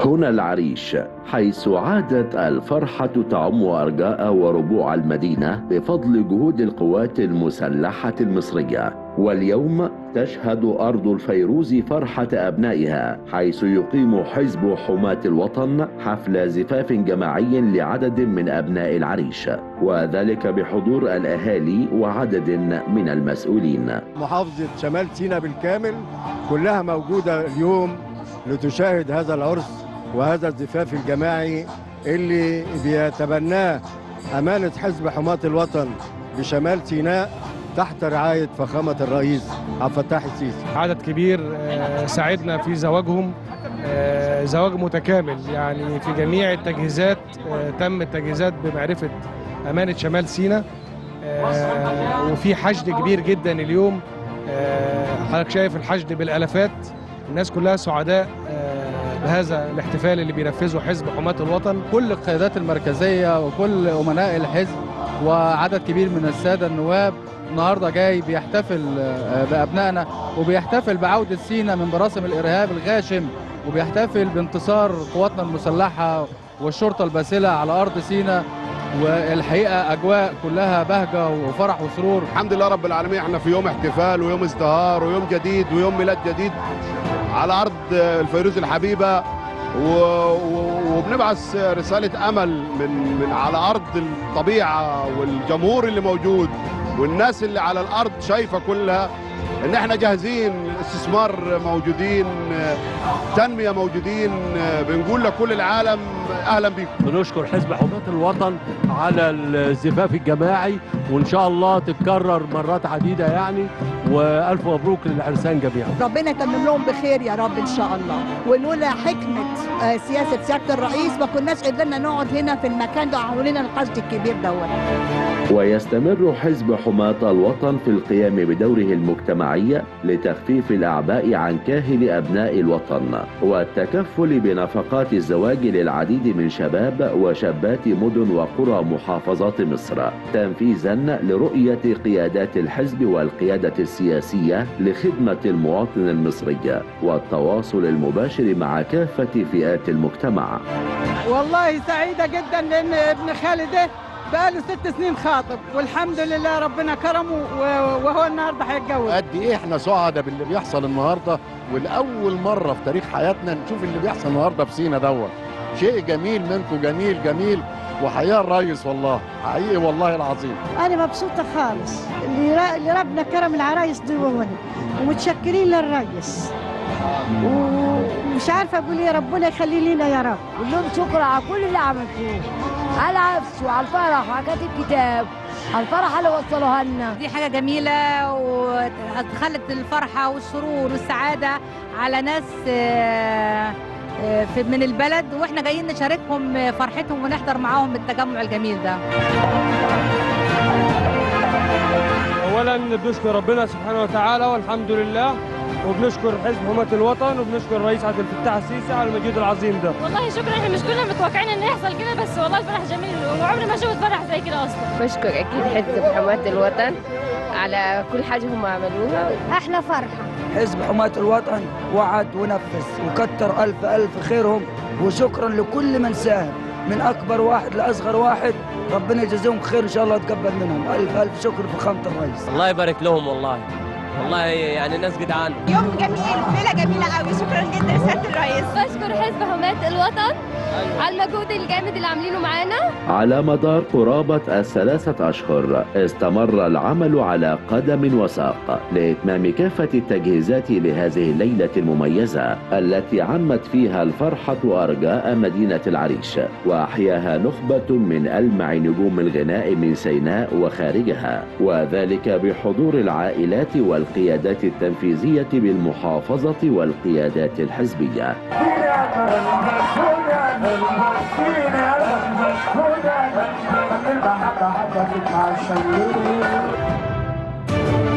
هنا العريش حيث عادت الفرحة تعم أرجاء وربوع المدينة بفضل جهود القوات المسلحة المصرية واليوم تشهد أرض الفيروز فرحة أبنائها حيث يقيم حزب حماة الوطن حفل زفاف جماعي لعدد من أبناء العريش وذلك بحضور الأهالي وعدد من المسؤولين محافظة شمال سيناء بالكامل كلها موجودة اليوم لتشاهد هذا العرس وهذا الزفاف الجماعي اللي بيتبناه أمانة حزب حماة الوطن بشمال سيناء تحت رعاية فخامة الرئيس عبد الفتاح السيسي عدد كبير آه، ساعدنا في زواجهم آه، زواج متكامل يعني في جميع التجهيزات آه، تم التجهيزات بمعرفة أمانة شمال سيناء آه، وفي حشد كبير جدا اليوم آه، حضرتك شايف الحشد بالالافات الناس كلها سعداء آه، بهذا الاحتفال اللي بينفذه حزب حماة الوطن كل القيادات المركزية وكل أمناء الحزب وعدد كبير من السادة النواب النهاردة جاي بيحتفل آه، بأبنائنا وبيحتفل بعودة سينا من براسم الإرهاب الغاشم وبيحتفل بانتصار قواتنا المسلحة والشرطة الباسلة على أرض سينا والحقيقة أجواء كلها بهجة وفرح وسرور الحمد لله رب العالمين احنا في يوم احتفال ويوم ازدهار ويوم جديد ويوم ميلاد جديد على ارض الفيروز الحبيبه و... و... وبنبعث رساله امل من من على ارض الطبيعه والجمهور اللي موجود والناس اللي على الارض شايفه كلها ان احنا جاهزين استثمار موجودين تنميه موجودين بنقول لكل العالم اهلا بيكم بنشكر حزب حماة الوطن على الزفاف الجماعي وان شاء الله تتكرر مرات عديده يعني والف مبروك للعرسان جميعا ربنا يتمم لهم بخير يا رب ان شاء الله ولولا حكمه آه، سياسه سياده الرئيس ما كناش قدرنا نقعد هنا في المكان ده وعملوا لنا القصد الكبير دوت ويستمر حزب حماة الوطن في القيام بدوره المجتمعي لتخفيف الأعباء عن كاهل أبناء الوطن والتكفل بنفقات الزواج للعديد من شباب وشابات مدن وقرى محافظات مصر تنفيذا لرؤية قيادات الحزب والقيادة السياسية لخدمة المواطن المصري والتواصل المباشر مع كافة فئات المجتمع والله سعيدة جدا لأن ابن خالي ده بقاله ست سنين خاطب والحمد لله ربنا كرمه و- وهو النهارده هيتجوز قد ايه احنا سعداء باللي بيحصل النهارده ولاول مره في تاريخ حياتنا نشوف اللي بيحصل النهارده في سينا دوت شيء جميل منكم جميل جميل وحياه الريس والله حقيقي والله العظيم أنا مبسوطة خالص اللي, را... اللي ربنا كرم العرايس دول ومتشكرين للريس ومش عارفة أقول إيه ربنا يخلي لنا يا رب قول لهم شكرا على كل اللي عملتوه على العفش وعلى الفرح وعلى كاتب الكتاب على الفرحة اللي وصلوها لنا دي حاجة جميلة وخلت الفرحة والسرور والسعادة على ناس آه، آه، في- من البلد واحنا جايين نشاركهم فرحتهم ونحضر معاهم التجمع الجميل ده اولا بنشكر ربنا سبحانه وتعالى والحمد لله وبنشكر حزب حماة الوطن وبنشكر الرئيس عبد الفتاح السيسي على المجهود العظيم ده والله شكرا احنا مش كنا متوقعين ان يحصل كده بس والله الفرح جميل وعمري ما شفت فرح زي كده اصلا بشكر اكيد حزب حماة الوطن على كل حاجه هم عملوها أحلى فرحة حزب حماة الوطن وعد ونفذ وكتر ألف ألف خيرهم وشكرا لكل من ساهم من أكبر واحد لأصغر واحد ربنا يجزيهم خير إن شاء الله يتقبل منهم ألف ألف شكر فخامة الرئيس الله يبارك لهم والله والله يعني ناس جدعان يوم جميل ليله جميله قوي شكرا جدا لسياده الرئيس بشكر حزب حماة الوطن على المجهود الجامد اللي عاملينه معانا على مدار قرابة الثلاثة أشهر استمر العمل على قدم وساق لإتمام كافة التجهيزات لهذه الليلة المميزة التي عمت فيها الفرحة أرجاء مدينة العريش وأحياها نخبة من ألمع نجوم الغناء من سيناء وخارجها وذلك بحضور العائلات والقيادات التنفيذية بالمحافظة والقيادات الحزبية المحبة حبتك مع الشميل